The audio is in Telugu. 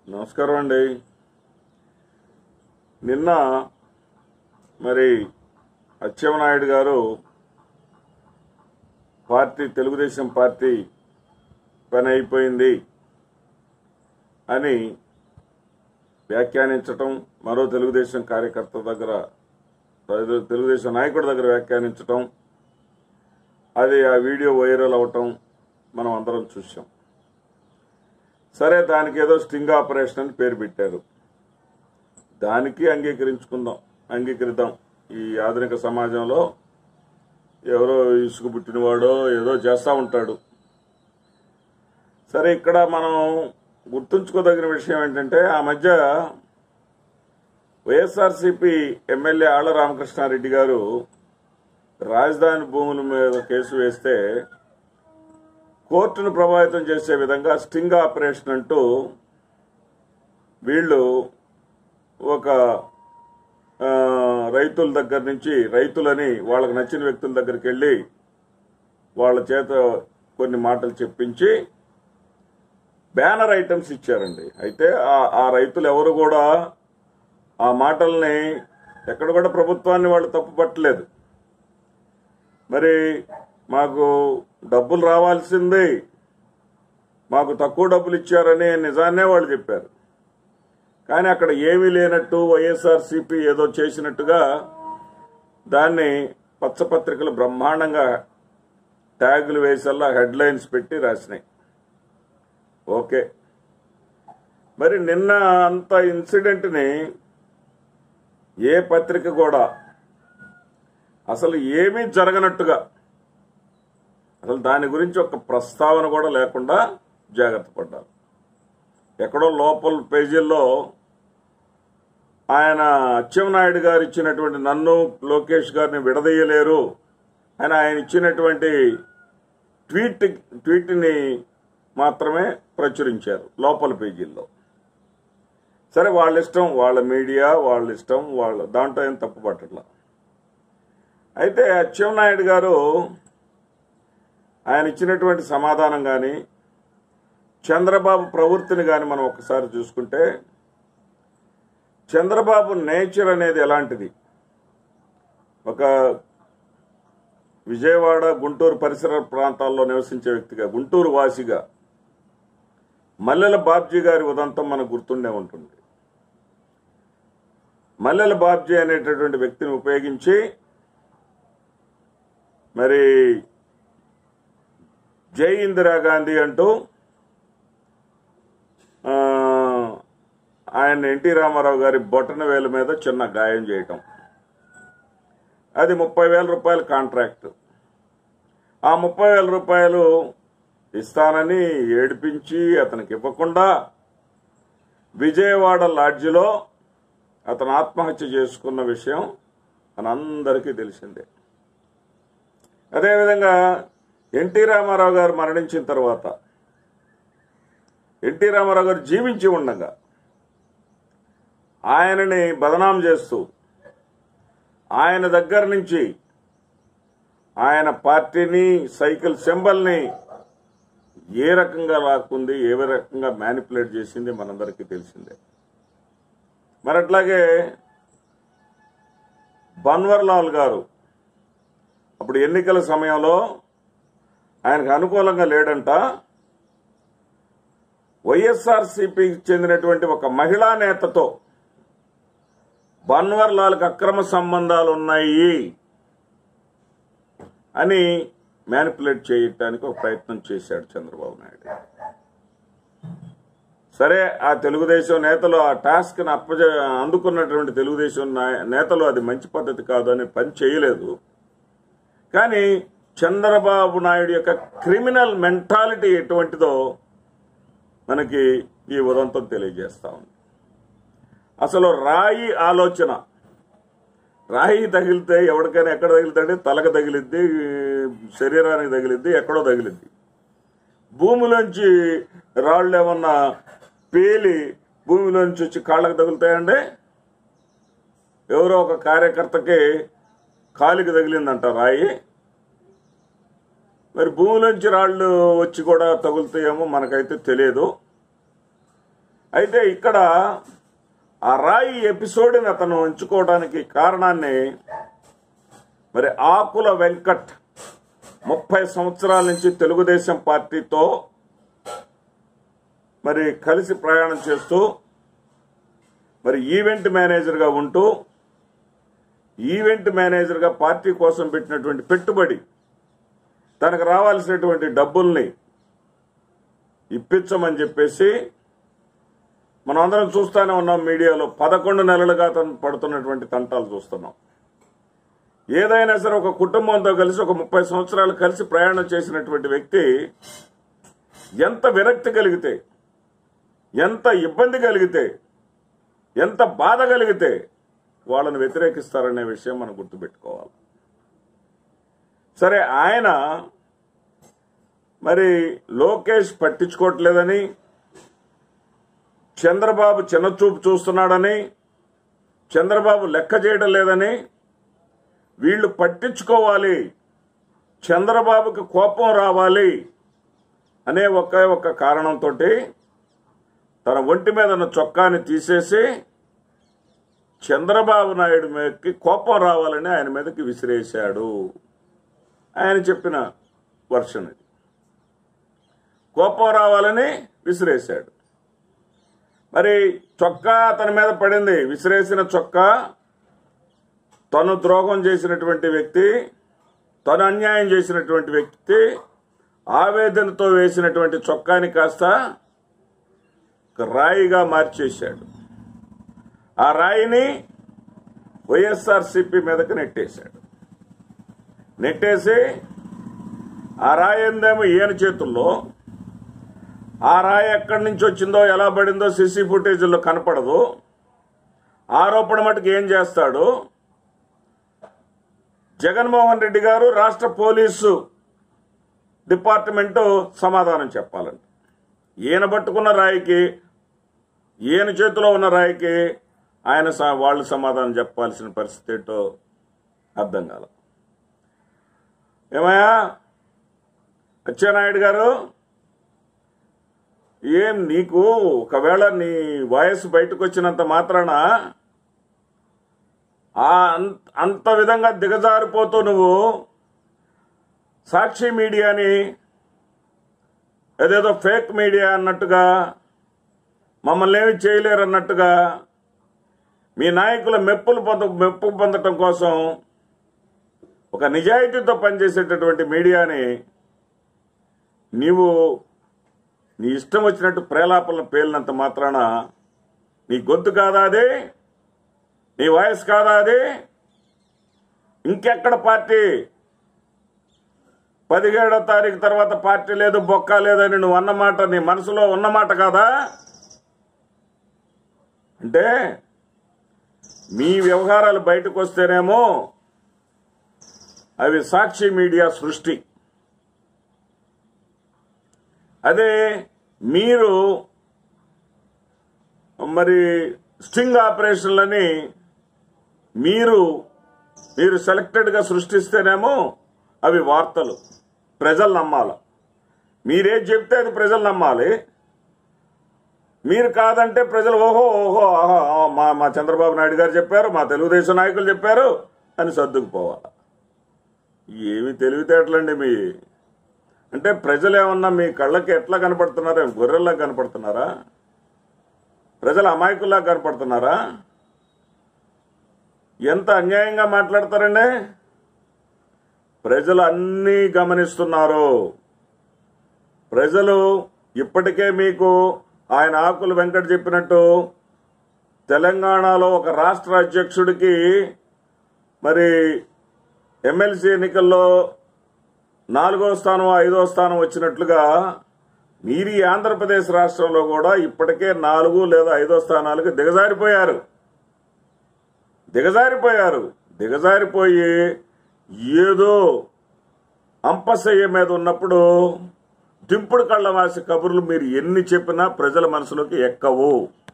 నమస్కారం అండి నిన్న మరి అచ్చెన్నాయుడు గారు పార్టీ తెలుగుదేశం పార్టీ పని అయిపోయింది అని వ్యాఖ్యానించటం మరో తెలుగుదేశం కార్యకర్త దగ్గర తెలుగుదేశం నాయకుడి దగ్గర వ్యాఖ్యానించటం అది ఆ వీడియో వైరల్ అవటం మనం అందరం చూసాం సరే దానికి ఏదో స్టింగ్ ఆపరేషన్ అని పేరు పెట్టారు దానికి అంగీకరించుకుందాం అంగీకరిద్దాం ఈ ఆధునిక సమాజంలో ఎవరో ఇసుకు పుట్టినవాడో ఏదో చేస్తూ ఉంటాడు సరే ఇక్కడ మనం గుర్తుంచుకోదగిన విషయం ఏంటంటే ఆ మధ్య వైఎస్ఆర్సీపీ ఎమ్మెల్యే ఆళ్ల రామకృష్ణారెడ్డి గారు రాజధాని భూముల మీద కేసు వేస్తే కోర్టును ప్రభావితం చేసే విధంగా స్టింగ్ ఆపరేషన్ అంటూ వీళ్ళు ఒక ఆ, రైతుల దగ్గర నుంచి రైతులని వాళ్ళకి నచ్చిన వ్యక్తుల దగ్గరికి వెళ్ళి వాళ్ళ చేత కొన్ని మాటలు చెప్పించి బ్యానర్ ఐటమ్స్ ఇచ్చారండి అయితే ఆ- ఆ రైతులు ఎవరు కూడా ఆ మాటల్ని ఎక్కడ కూడా ప్రభుత్వాన్ని వాళ్ళు తప్పు పట్టలేదు మరి మాకు డబ్బులు రావాల్సింది మాకు తక్కువ డబ్బులు ఇచ్చారని నిజాన్నే వాళ్ళు చెప్పారు కానీ అక్కడ ఏమీ లేనట్టు వైఎస్ఆర్సీపీ ఏదో చేసినట్టుగా దాన్ని పచ్చపత్రికలు బ్రహ్మాండంగా ట్యాగులు వేసల్లా హెడ్లైన్స్ పెట్టి రాసినాయి ఓకే మరి నిన్న అంత ఇన్సిడెంట్ని ఏ పత్రిక కూడా అసలు ఏమీ జరగనట్టుగా అసలు దాని గురించి ఒక ప్రస్తావన కూడా లేకుండా జాగ్రత్త పడ్డారు ఎక్కడో లోపల పేజీల్లో ఆయన అచ్చెన్నాయుడు గారు ఇచ్చినటువంటి నన్ను లోకేష్ గారిని విడదీయలేరు అని ఆయన ఇచ్చినటువంటి ట్వీట్ ట్వీట్ని మాత్రమే ప్రచురించారు లోపల పేజీల్లో సరే వాళ్ళ ఇష్టం వాళ్ళ మీడియా వాళ్ళ ఇష్టం వాళ్ళ దాంట్లో ఏం తప్పు పట్టట్లా అయితే అచ్చెన్నాయుడు గారు ఆయన ఇచ్చినటువంటి సమాధానం కానీ చంద్రబాబు ప్రవృత్తిని కానీ మనం ఒకసారి చూసుకుంటే చంద్రబాబు నేచర్ అనేది ఎలాంటిది ఒక విజయవాడ గుంటూరు పరిసర ప్రాంతాల్లో నివసించే వ్యక్తిగా గుంటూరు వాసిగా మల్లెల బాబ్జీ గారి ఉదంతం మనకు గుర్తుండే ఉంటుంది మల్లెల బాబ్జీ అనేటటువంటి వ్యక్తిని ఉపయోగించి మరి జై ఇందిరాగాంధీ అంటూ ఆ, ఆయన ఎన్టీ రామారావు గారి బొటన వేల మీద చిన్న గాయం చేయటం అది ముప్పై వేల రూపాయల కాంట్రాక్ట్ ఆ ముప్పై వేల రూపాయలు ఇస్తానని ఏడిపించి అతనికి ఇవ్వకుండా విజయవాడ లాడ్జిలో అతను ఆత్మహత్య చేసుకున్న విషయం మనందరికీ తెలిసిందే అదేవిధంగా ఎన్టీ రామారావు గారు మరణించిన తర్వాత ఎన్టీ రామారావు గారు జీవించి ఉండగా ఆయనని బదనాం చేస్తూ ఆయన దగ్గర నుంచి ఆయన పార్టీని సైకిల్ సింబల్ని ఏ రకంగా లాక్కుంది ఏ రకంగా మ్యానిపులేట్ చేసింది మనందరికీ తెలిసిందే మరి అట్లాగే బన్వర్లాల్ గారు అప్పుడు ఎన్నికల సమయంలో ఆయనకు అనుకూలంగా లేడంట వైఎస్ఆర్సీపీకి చెందినటువంటి ఒక మహిళా నేతతో బన్వర్లాల్కి అక్రమ సంబంధాలు ఉన్నాయి అని మ్యానిపులేట్ చేయటానికి ఒక ప్రయత్నం చేశాడు చంద్రబాబు నాయుడు సరే ఆ తెలుగుదేశం నేతలు ఆ టాస్క్ ని అప్పజ అందుకున్నటువంటి తెలుగుదేశం నాయ- నేతలు అది మంచి పద్ధతి కాదు అని పని చేయలేదు కానీ చంద్రబాబు నాయుడు యొక్క క్రిమినల్ మెంటాలిటీ ఎటువంటిదో మనకి ఈ ఉదంతం తెలియజేస్తా ఉంది అసలు రాయి ఆలోచన రాయి తగిలితే ఎవరికైనా ఎక్కడ తగిలితే తలకు తగిలిద్ది శరీరానికి తగిలిద్ది ఎక్కడో తగిలిద్ది భూమిలోంచి రాళ్ళు ఏమన్నా పేలి భూమిలోంచి వచ్చి కాళ్ళకు తగులుతాయండి ఎవరో ఒక కార్యకర్తకి కాలికి తగిలిందంట రాయి మరి భూమిలోంచి రాళ్ళు వచ్చి కూడా తగులుతాయేమో మనకైతే తెలియదు అయితే ఇక్కడ ఆ రాయి ఎపిసోడ్ని అతను ఎంచుకోవడానికి కారణాన్ని మరి ఆకుల వెంకట్ ముప్పై సంవత్సరాల నుంచి తెలుగుదేశం పార్టీతో మరి కలిసి ప్రయాణం చేస్తూ మరి ఈవెంట్ మేనేజర్గా ఉంటూ ఈవెంట్ మేనేజర్గా పార్టీ కోసం పెట్టినటువంటి పెట్టుబడి తనకు రావాల్సినటువంటి డబ్బుల్ని ఇప్పించమని చెప్పేసి మనం అందరం చూస్తూనే ఉన్నాం మీడియాలో పదకొండు నెలలుగా తను పడుతున్నటువంటి తంటాలు చూస్తున్నాం ఏదైనా సరే ఒక కుటుంబంతో కలిసి ఒక ముప్పై సంవత్సరాలు కలిసి ప్రయాణం చేసినటువంటి వ్యక్తి ఎంత విరక్తి కలిగితే ఎంత ఇబ్బంది కలిగితే ఎంత బాధ కలిగితే వాళ్ళని వ్యతిరేకిస్తారనే విషయం మనం గుర్తుపెట్టుకోవాలి సరే ఆయన మరి లోకేష్ పట్టించుకోవట్లేదని చంద్రబాబు చిన్నచూపు చూస్తున్నాడని చంద్రబాబు లెక్క చేయడం లేదని వీళ్ళు పట్టించుకోవాలి చంద్రబాబుకి కోపం రావాలి అనే ఒకే ఒక్క కారణంతో తన ఒంటి మీద ఉన్న చొక్కాని తీసేసి చంద్రబాబు నాయుడు మీదకి కోపం రావాలని ఆయన మీదకి విసిరేశాడు ఆయన చెప్పిన వర్షన్ ఇది కోపం రావాలని విసిరేశాడు మరి చొక్కా అతని మీద పడింది విసిరేసిన చొక్కా తను ద్రోహం చేసినటువంటి వ్యక్తి తను అన్యాయం చేసినటువంటి వ్యక్తి ఆవేదనతో వేసినటువంటి చొక్కాని కాస్త ఒక రాయిగా మార్చేశాడు ఆ రాయిని వైఎస్ఆర్సిపి మీదకి నెట్టేశాడు నెట్టేసి ఆ రాయి ఏందేమో ఈయన చేతుల్లో ఆ రాయి ఎక్కడి నుంచి వచ్చిందో ఎలా పడిందో సిసి ఫుటేజ్లో కనపడదు ఆరోపణ మటుకు ఏం చేస్తాడు జగన్మోహన్ రెడ్డి గారు రాష్ట్ర పోలీసు డిపార్ట్మెంటు సమాధానం చెప్పాలండి ఈయన పట్టుకున్న రాయికి ఈయన చేతిలో ఉన్న రాయికి ఆయన స- వాళ్ళు సమాధానం చెప్పాల్సిన పరిస్థితి ఏంటో అర్థం కాల ఏమయ్యా అచ్చెన్నాయుడు గారు ఏం నీకు ఒకవేళ నీ వాయిస్ బయటకు వచ్చినంత మాత్రాన ఆ అం- అంత విధంగా దిగజారిపోతూ నువ్వు సాక్షి మీడియాని ఏదేదో ఫేక్ మీడియా అన్నట్టుగా మమ్మల్ని ఏమి చేయలేరు అన్నట్టుగా మీ నాయకుల మెప్పులు పొంద మెప్పు పొందటం కోసం ఒక నిజాయితీతో పనిచేసేటటువంటి మీడియాని నీవు నీ ఇష్టం వచ్చినట్టు ప్రేలాపలను పేలినంత మాత్రాన నీ గొంతు కాదా అది నీ వాయిస్ కాదా అది ఇంకెక్కడ పార్టీ పదిహేడో తారీఖు తర్వాత పార్టీ లేదు బొక్క లేదని నువ్వు అన్నమాట నీ మనసులో ఉన్నమాట కాదా అంటే మీ వ్యవహారాలు బయటకు వస్తేనేమో అవి సాక్షి మీడియా సృష్టి అదే మీరు మరి స్టింగ్ ఆపరేషన్లని మీరు మీరు సెలెక్టెడ్గా సృష్టిస్తేనేమో అవి వార్తలు ప్రజలు నమ్మాలి మీరేం చెప్తే అది ప్రజలు నమ్మాలి మీరు కాదంటే ప్రజలు ఓహో ఓహో ఆహా ఆ, మా మా చంద్రబాబు నాయుడు గారు చెప్పారు మా తెలుగుదేశం నాయకులు చెప్పారు అని సర్దుకుపోవాలి ఏమి తెలివితేటలండి మీ అంటే ప్రజలు ఏమన్నా మీ కళ్ళకి ఎట్లా కనపడుతున్నారా గొర్రెల్లా కనపడుతున్నారా ప్రజలు అమాయకుల్లా కనపడుతున్నారా ఎంత అన్యాయంగా మాట్లాడతారండి ప్రజలు అన్నీ గమనిస్తున్నారు ప్రజలు ఇప్పటికే మీకు ఆయన ఆకులు వెంకట చెప్పినట్టు తెలంగాణలో ఒక రాష్ట్ర అధ్యక్షుడికి మరి ఎమ్మెల్సీ ఎన్నికల్లో నాలుగో స్థానం ఐదో స్థానం వచ్చినట్లుగా మీరు ఈ ఆంధ్రప్రదేశ్ రాష్ట్రంలో కూడా ఇప్పటికే నాలుగు లేదా ఐదో స్థానాలకు దిగజారిపోయారు దిగజారిపోయారు దిగజారిపోయి ఏదో అంపశయ్య మీద ఉన్నప్పుడు దింపుడు కళ్ళ వాసి కబుర్లు మీరు ఎన్ని చెప్పినా ప్రజల మనసులోకి ఎక్కవు